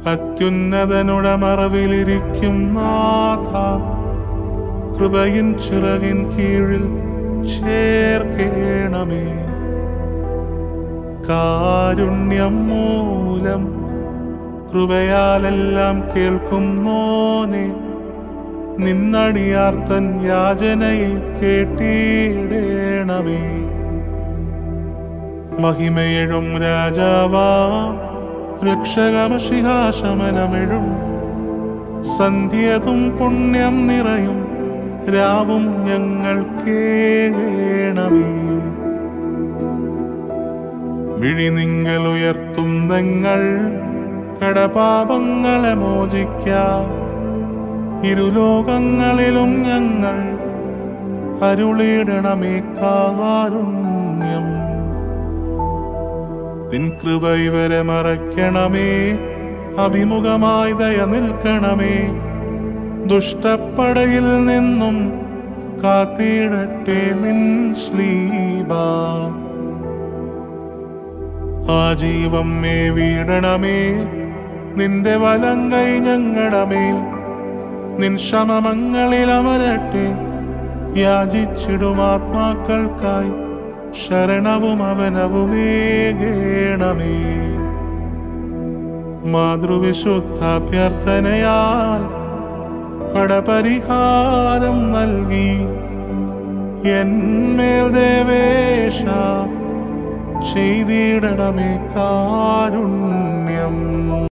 അത്യുന്നതനുടെ മറവിലിരിക്കും നാഥ കൃപയിൻ ചിറകിൻ കീഴിൽ ചേർക്കേണമേ കാരുണ്യം മൂലം കൃപയാലെല്ലാം കേൾക്കുന്നോനെ നിന്നടിയാർത്തൻ യാചനയെ കേട്ടിടേണമേ മഹിമയെഴും രാജാവാ രക്ഷകമശിഹാശമനമെഴും സന്ധ്യതും പുണ്യം നിറയും രാവും ഞങ്ങൾ കേണമേ വിഴിനിങ്കൽ ഉയർത്തും നിങ്ങൾ കടപാപങ്ങളെ മോചിക്കാം ഇരുലോകങ്ങളിലും ഞങ്ങൾ അരുളിയിടണമേ കാരുണ്യം നിൻ കൃപ ഇവരെ മറയ്ക്കണമേ അഭിമുഖമായി ദയ നിൽക്കണമേ ദുഷ്ടപ്പടയിൽ നിന്നും കാത്തിടട്ടെ നിൻ ശ്ലീബ ആജീവം മേ വീടണമേ നിന്റെ വലം കൈ ഞങ്ങളുടെ മേൽ നിൻ ശമമങ്ങളിൽ അമരട്ടെ യാചിച്ചിടും ആത്മാക്കൾക്കായി ശരണവും അവനവുമേകേണമേ മാതൃവിശുദ്ധാഭ്യർത്ഥനയാൽ കടപരിഹാരം നൽകി എന്മേൽ ദേവേശ ചെയ്തിടണമേ കാരുണ്യം